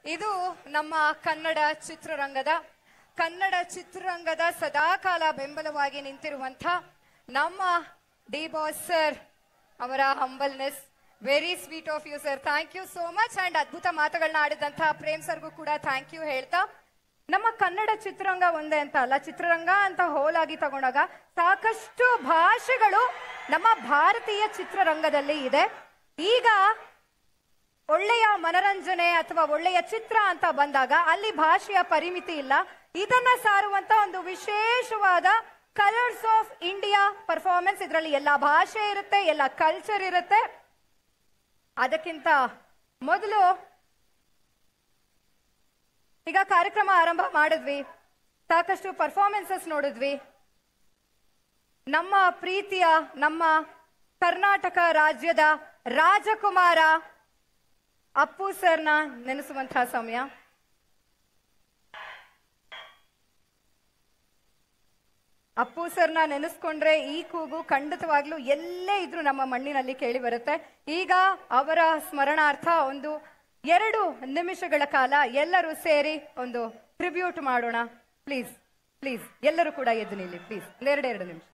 ಇದು ನಮ್ಮ ಕನ್ನಡ ಚಿತ್ರರಂಗದ ಕನ್ನಡ ಚಿತ್ರರಂಗದ ಸದಾಕಾಲ ಬೆಂಬಲವಾಗಿ ನಿಂತಿರುವಂತ ನಮ್ಮ ಡಿ ಬಾಸ್ ಸರ್ ಅವರ humbleness very sweet of you sir thank you so much and ಅದ್ಭುತ ಮಾತುಗಳನ್ನ ಆಡಿದಂತಹ ಪ್ರೇಮ್ ಸರ್ಗೂ ಕೂಡ ಥ್ಯಾಂಕ್ ಯು ಹೇಳ್ತಾ ನಮ್ಮ ಕನ್ನಡ ಚಿತ್ರರಂಗ ಒಂದೇ ಅಂತ ಅಲ್ಲ ಚಿತ್ರರಂಗ ಅಂತ ಹೋಲಾಗಿ ತಗೊಂಡಾಗ ಸಾಕಷ್ಟು ಭಾಷೆಗಳು ನಮ್ಮ ಭಾರತೀಯ ಚಿತ್ರರಂಗದಲ್ಲಿ ಇದೆ ಈಗ ಒಳ್ಳೆಯ ಮನರಂಜನೆ ಅಥವಾ ಒಳ್ಳೆಯ ಚಿತ್ರ ಅಂತ ಬಂದಾಗ ಅಲ್ಲಿ ಭಾಷೆಯ ಪರಿಮಿತಿ ಇಲ್ಲ ಇದನ್ನ ಸಾರುವಂತ ಒಂದು ವಿಶೇಷವಾದ ಕಲರ್ಸ್ ಆಫ್ ಇಂಡಿಯಾ ಪರ್ಫಾರ್ಮೆನ್ಸ್ ಇದರಲ್ಲಿ ಎಲ್ಲ ಭಾಷೆ ಇರುತ್ತೆ ಎಲ್ಲ ಕಲ್ಚರ್ ಇರುತ್ತೆ ಅದಕ್ಕಿಂತ ಮೊದಲು ಈಗ ಕಾರ್ಯಕ್ರಮ ಆರಂಭ ಮಾಡಿದ್ವಿ ಸಾಕಷ್ಟು ಪರ್ಫಾರ್ಮೆನ್ಸಸ್ ನೋಡಿದ್ವಿ ನಮ್ಮ ಪ್ರೀತಿಯ ನಮ್ಮ ಕರ್ನಾಟಕ ರಾಜ್ಯದ ರಾಜಕುಮಾರ ಅಪ್ಪು ಸರ್ನ ನೆನೆಸುವಂತಹ ಸಮಯ ಅಪ್ಪು ಸರ್ನ ನೆನೆಸ್ಕೊಂಡ್ರೆ ಈ ಕೂಗು ಖಂಡಿತವಾಗ್ಲೂ ಎಲ್ಲೇ ಇದ್ರೂ ನಮ್ಮ ಮಣ್ಣಿನಲ್ಲಿ ಕೇಳಿ ಬರುತ್ತೆ ಈಗ ಅವರ ಸ್ಮರಣಾರ್ಥ ಒಂದು ಎರಡು ನಿಮಿಷಗಳ ಕಾಲ ಎಲ್ಲರೂ ಸೇರಿ ಒಂದು ಟ್ರಿಬ್ಯೂಟ್ ಮಾಡೋಣ ಪ್ಲೀಸ್ ಪ್ಲೀಸ್ ಎಲ್ಲರೂ ಕೂಡ ಎದ್ದು ನಿಲ್ಲಿ ಪ್ಲೀಸ್ ಎರಡೆರಡು ನಿಮಿಷ